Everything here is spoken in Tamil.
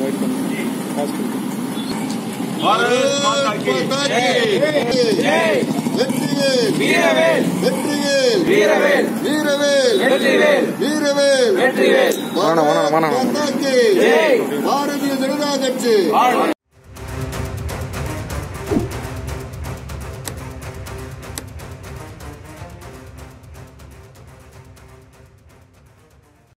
வெயிட் பண்ணுங்க காசு கொடுங்க பாரத் மாதா கி ஜெய். வெற்றிவேல் வீரவேல் வெற்றிவேல் வீரவேல் வீரவேல் வெற்றிவேல் வீரவேல் வெற்றிவேல் வாணா, வாணா, வாணா. மாதா கி ஜெய். பாரதிய ஜனதா கட்சி வாழ்க